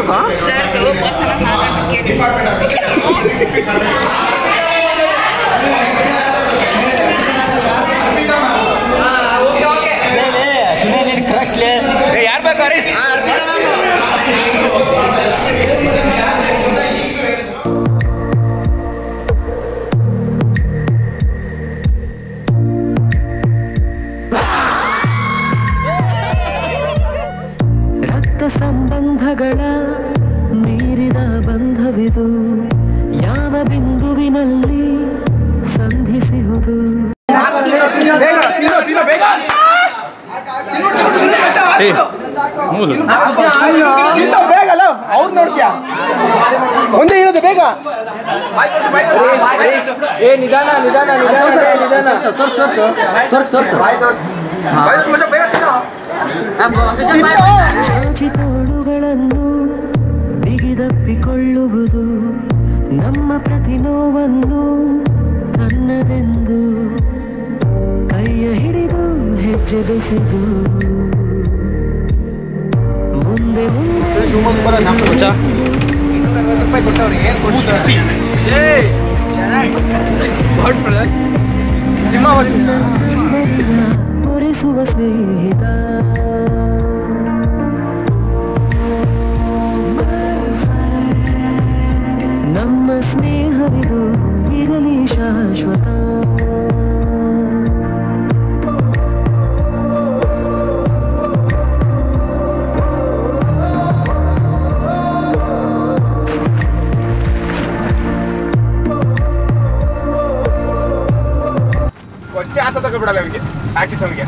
ಏನಕ್ಕ shirt personal ಮಾತಾಡೋಕ್ಕೆ ಯಾರು ಬೇಕು ಹರೀಶ್ ರಕ್ತ ಸಂಬಂಧಗಳ ಮೀರಿದ ಬಂಧವಿದು ಯಾವ ಬಿಂದುವಿನಲ್ಲಿ ಸಂಧಿಸುವುದು ತಿನ್ನೋ ಬೇಗ ಅಲ್ಲ ಅವ್ರು ನೋಡ್ತೀಯಾ ಒಂದೇ ಇರೋದು ಬೇಗ ಏ ನಿಧಾನ ನಿಧಾನ ನಿಧಾನ ನಿಧಾನ ತೋರ್ಸು ತೋರ್ಸು ತೋರ್ಸು ತೋರ್ಸು ಚಾಚಿ ತೋಳುಗಳನ್ನು ಬಿಗಿದಪ್ಪಿಕೊಳ್ಳುವುದು ನಮ್ಮ ಪ್ರತಿ ನೋವನ್ನು ತನ್ನದೆಂದು ಕೈಯ ಹಿಡಿದು ಹೆಜ್ಜೆ ಬೆಸೆದು ಮುಂದೆ ಮುಂದೆ ಶಿವಮೊಗ್ಗದ ನಮ್ಮ ರೂಪಾಯಿ ಕೊಟ್ಟವ್ರು ಏನು ಕೊಡ್ತಾರೆ ಒರೆಸುವ ಸ್ನೇಹಿತ ನಮ್ಮ ಸ್ನೇಹವಿದು ಇರಲಿ ಶಾಶ್ವತ ಕೊಚ್ಚೆ ಆಸ ತಗೊಬಿಡಲ್ಲ ಅವನಿಗೆ ಆಕ್ಸಿಸ್ ಅವನಿಗೆ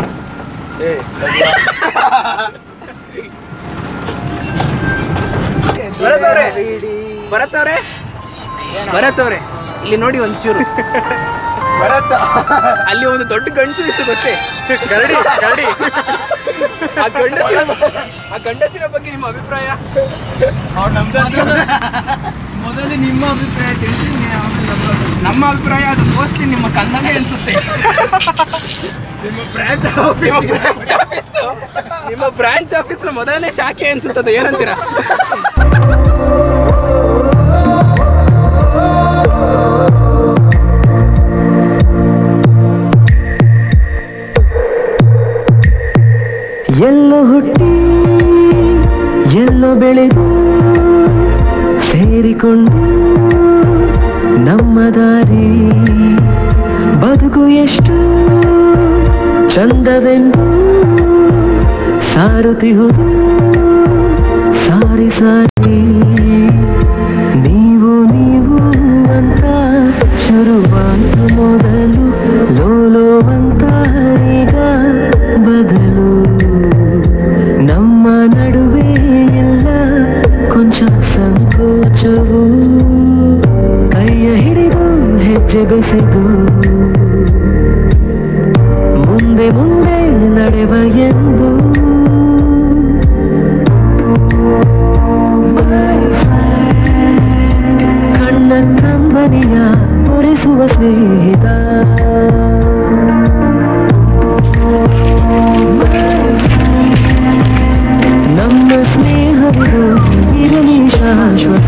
ಬರತ್ತವ್ರೆ ಬರತ್ತವ್ರೆ ಬರತ್ತವ್ರೆ ಇಲ್ಲಿ ನೋಡಿ ಒಂಚೂರು ಬರತ್ತ ಅಲ್ಲಿ ಒಂದು ದೊಡ್ಡ ಗಂಡಸು ಇತ್ತು ಗೊತ್ತೇ ಕರಡಿ ಕರಡಿ ಆ ಗಂಡಸಿನ ಆ ಗಂಡಸಿನ ಬಗ್ಗೆ ನಿಮ್ಮ ಅಭಿಪ್ರಾಯ ಅವ್ನು ನಮ್ದು ಮೊದಲು ನಿಮ್ಮ ಅಭಿಪ್ರಾಯ ತಿಳಿಸಿ ನಮ್ಮ ಅಭಿಪ್ರಾಯ ಅದು ಮೋಸ್ಟ್ಲಿ ನಿಮ್ಮ ಕನ್ನಡ ಅನ್ಸುತ್ತೆ ನಿಮ್ಮ ಬ್ರಾಂಚ್ ನಿಮ್ಮ ಬ್ರಾಂಚ್ ಆಫೀಸ್ ನಿಮ್ಮ ಬ್ರಾಂಚ್ ಆಫೀಸ್ನ ಮೊದಲನೇ ಶಾಖೆ ಅನ್ಸುತ್ತದೆ ಏನಂತೀರಾ ಎಲ್ಲೋ ಹುಟ್ಟಿ ಎಲ್ಲೋ ಬೆಳೆದು ಸೇರಿಕೊಂಡು ನಮ್ಮ ದಾರಿ ಬದುಕು ಎಷ್ಟು ಚಂದವೆಂದು ಸಾರುತ್ತಿಹುದು ಸಾರಿ ಸಾರಿ ನೀವು ನೀವು ಅಂತ ಶುರುವಾದ ಮೊದಲು ಲೋಲೋ ಅಂತ ಈಗ ಬದಲು ನಮ್ಮ ನಡುವೆ ಎಲ್ಲ ಕೊಂಚ ಸಂಕೋಚವು ಕೈಯ ಹಿಡಿದು ಹೆಜ್ಜೆ ಬೆಸೆದು ಮುಂದೆ ಮುಂದೆ ನಡೆವ ಎಂದು ಕಣ್ಣ ಕಂಬನಿಯ ಒರೆಸುವ ಸ್ನೇಹಿತ ನಮ್ಮ ಸ್ನೇಹವಿದು ಇರಲಿ ಶಾಶ್ವತ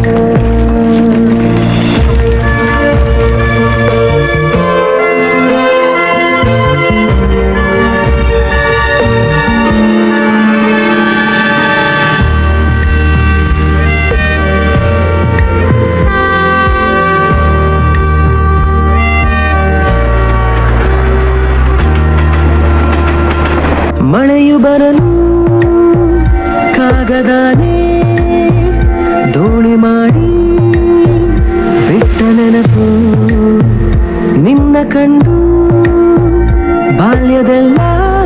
ಮಳೆಯು ಬರಲು ಕಾಗದಾನೆ ದೋಣಿ ಮಾಡಿ ಬಿಟ್ಟ ನೆನಪು ನಿನ್ನ ಕಂಡು ಬಾಲ್ಯದೆಲ್ಲ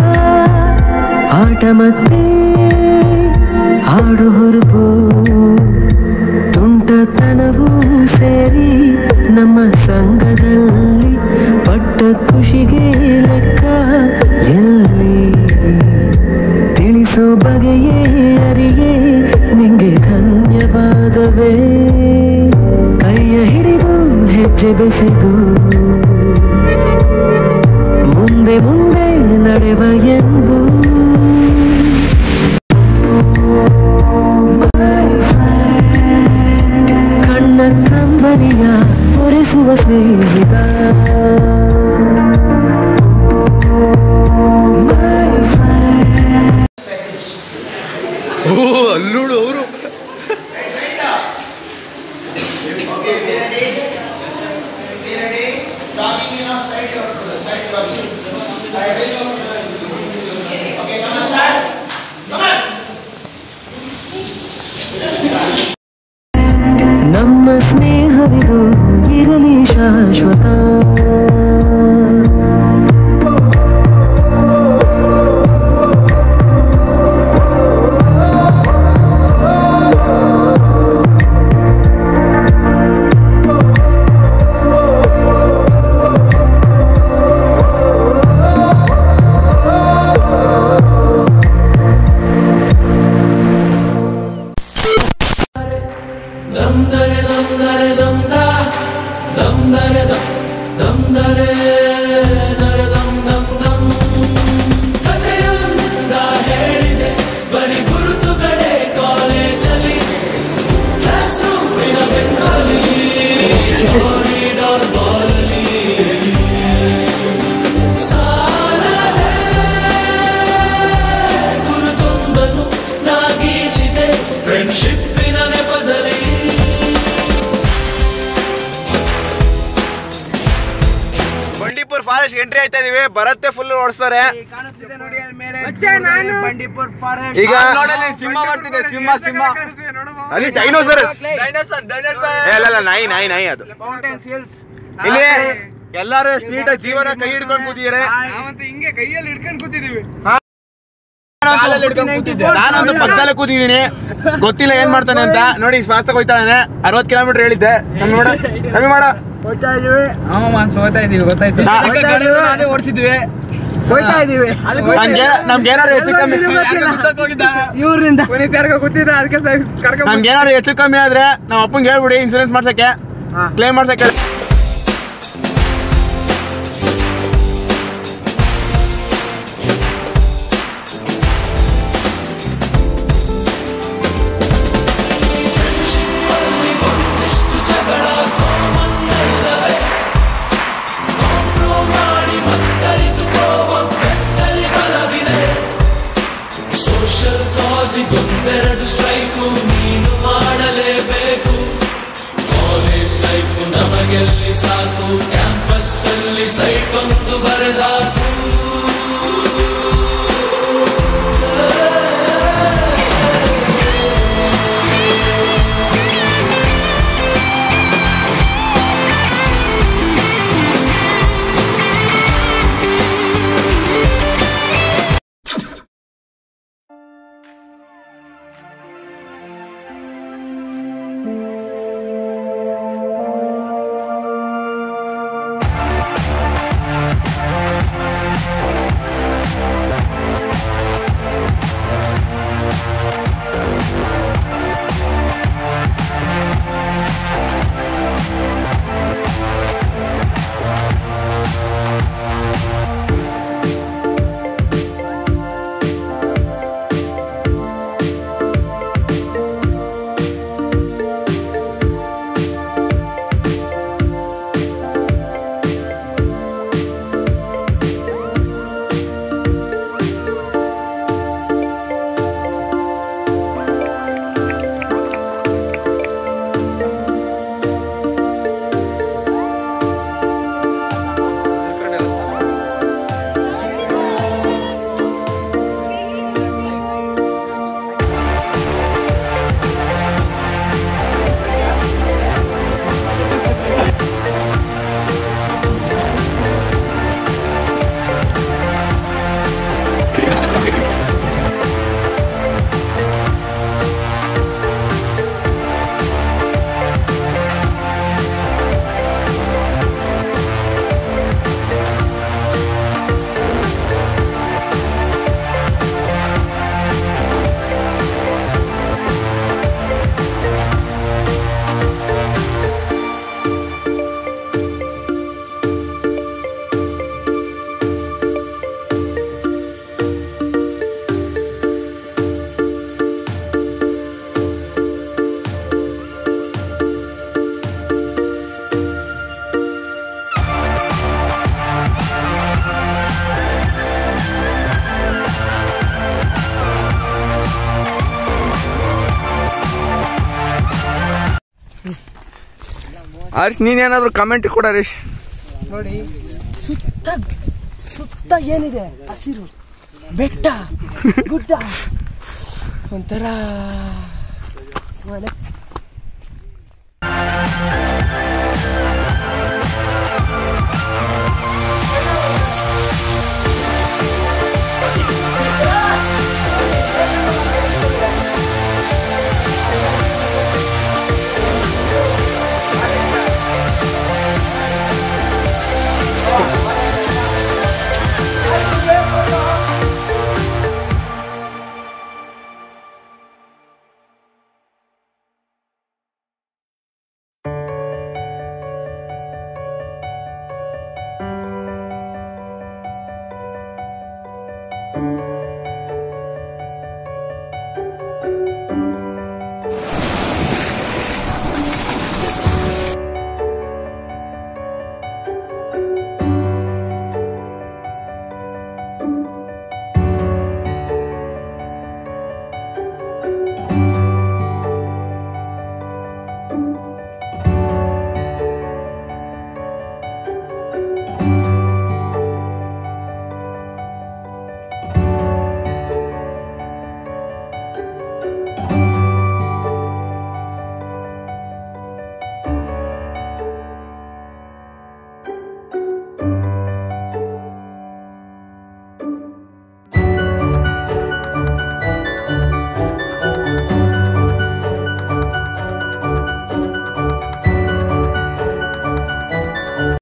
ಆಟ ಮತ್ತೆ ಆಡು ಹುರುಪು ತುಂಟತನವೂ ಸೇರಿ ನಮ್ಮ ಸಂಘದಲ್ಲಿ ಪಟ್ಟ ಖುಷಿಗೆ ಲೆಕ್ಕ ಎಲ್ಲಿ ತಿಳಿಸೋ ಬಗೆಯೇ ಅರಿಯೇ ನಿಂಗೆ ಧನ್ಯವಾದವೇ ಕೈಯ ಹಿಡಿದು ಹೆಜ್ಜೆ ಬೆಸೆದು ಮುಂದೆ ಮುಂದೆ ನಡೆವ ಎಂದು ಓ ಅಲ್ಲೋಡು ಅವರು ನಮ್ಮ ಸ್ನೇಹವಿದು ಇರಲಿ ಶಾಶ್ವತ ಬಂಡೀಪುರ್ ಫಾರೆಸ್ಟ್ ಎಂಟ್ರಿ ಆಯ್ತಾ ಇದೀವಿ ಬರತ್ತೆ ಫುಲ್ ಓಡಿಸ್ತಾರೆ ಕಾಣಿಸ್ತಿದೆ ನೋಡಿ ಅಲ್ಲಿ ಮೇಲೆ ಬಂಡೀಪುರ್ ಫಾರೆಸ್ಟ್ ಈಗ ಸಿಂಹ ಬರ್ತಿದೆ ಸಿಂಹ ಸಿಂಹ ಅಲ್ಲಿ ಡೈನೋಸರಸ್ ಇಲ್ಲ ಇಲ್ಲ ನಾಯಿ ನಾಯಿ ನಾಯಿ ಅದು ಮೌಂಟೇನ್ಸ್ ಹಿಲ್ಸ್ ಇಲ್ಲಿ ಎಲ್ಲಾರು ನೀಟಾಗಿ ಜೀವನ ಕೈ ಹಿಡ್ಕೊಂಡು ಕೂತಿದ್ದಾರೆ ನಾವಂತೂ ಹಿಂಗೆ ಕೈಯಲ್ಲಿ ಹಿಡ್ಕೊಂಡು ಕೂತಿದೀವಿ ನಾನೊಂದು ಪಕ್ಕದಲ್ಲೇ ಕೂತಿದ್ದೀನಿ ಗೊತ್ತಿಲ್ಲ ಏನ್ ಮಾಡ್ತಾನೆ ಅಂತ ನೋಡಿ ಶ್ವಾಸ ಹೋಯ್ತಾನೆ ಅರವತ್ ಕಿಲೋಮೀಟರ್ ಹೇಳಿದ್ದೆ ಕಮ್ಮಿ ಮಾಡ ಕಮ್ಮಿ ಮಾಡ ಹೋಗ್ತಾ ಇದೀವಿ ಹ್ಞೂ ಸೋತಾ ಇದೀವಿ ಗೊತ್ತಾಯ್ತು ನಾ- ನಾನೇ ಓಡಿಸಿದ್ವಿ ಹೋಯ್ತಾ ಇದೀವಿ ನಮ್ಗೆ ನಮ್ಗೆ ಏನಾರು ಹೆಚ್ಚು ಕಮ್ಮಿ ಇವ್ರಿಂದ ಪುನೀತ್ ಯಾರಿಗ ಗೊತ್ತಿದ್ದ ಅದಕ್ಕೆ ಕರ್ಕೊಂಡು ನಮ್ಗೆ ಏನಾರು ಹೆಚ್ಚು ಕಮ್ಮಿ ಆದ್ರೆ ನಮ್ಮ ಅಪ್ಪಂಗೆ ಹೇಳ್ಬಿಡಿ ಇನ್ಸೂರೆನ್ಸ್ ಮಾಡ್ಸಕ್ಕೆ ಹಾ. ಕ್ಲೇಮ್ ಮಾಡ್ಸಕ್ಕೆ ಸೋಷಲ್ ಕಾಸಿಗೊಂದೆರಡು ಸ್ಟ್ರೈಕು ನೀನು ಮಾಡಲೇಬೇಕು ಕಾಲೇಜ್ ಲೈಫ್ ನಮಗೆಲ್ಲಿ ಸಾಕು ಕ್ಯಾಂಪಸ್ ಅಲ್ಲಿ ಸೈಟ್ ಒಂದು ಬರೆದಾಕು ಆ ಹರೀಶ್ ನೀನೇನಾದ್ರೂ ಕಮೆಂಟ್ ಕೊಡ ಹರೀಶ್ ನೋಡಿ ಸುತ್ತ ಸುತ್ತ ಏನಿದೆ ಹಸಿರು ಬೆಟ್ಟ ಗುಡ್ಡ ಒಂಥರ ಮನೆ